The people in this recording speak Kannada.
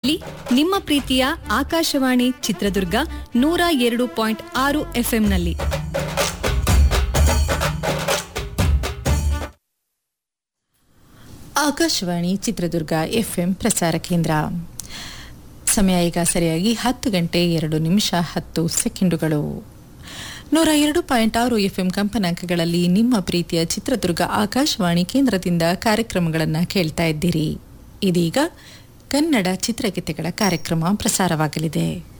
ಕೇಳಿ ನಿಮ್ಮ ಪ್ರೀತಿಯ ಆಕಾಶವಾಣಿ ಚಿತ್ರದುರ್ಗ ನೂರ ಎರಡು ಪಾಯಿಂಟ್ ಆರು ಎಫ್ಎಂನಲ್ಲಿ ಆಕಾಶವಾಣಿ ಚಿತ್ರದುರ್ಗ ಎಫ್ಎಂ ಪ್ರಸಾರ ಕೇಂದ್ರ ಸಮಯ ಈಗ ಸರಿಯಾಗಿ ಹತ್ತು ಗಂಟೆ ಎರಡು ನಿಮಿಷ ಹತ್ತು ಸೆಕೆಂಡುಗಳು ನೂರ ಎರಡು ಪಾಯಿಂಟ್ ಆರು ಎಫ್ಎಂ ಕಂಪನಾಂಕಗಳಲ್ಲಿ ನಿಮ್ಮ ಪ್ರೀತಿಯ ಚಿತ್ರದುರ್ಗ ಆಕಾಶವಾಣಿ ಕೇಂದ್ರದಿಂದ ಕಾರ್ಯಕ್ರಮಗಳನ್ನು ಕೇಳ್ತಾ ಇದ್ದೀರಿ ಇದೀಗ ಕನ್ನಡ ಚಿತ್ರಗೀತೆಗಳ ಕಾರ್ಯಕ್ರಮ ಪ್ರಸಾರವಾಗಲಿದೆ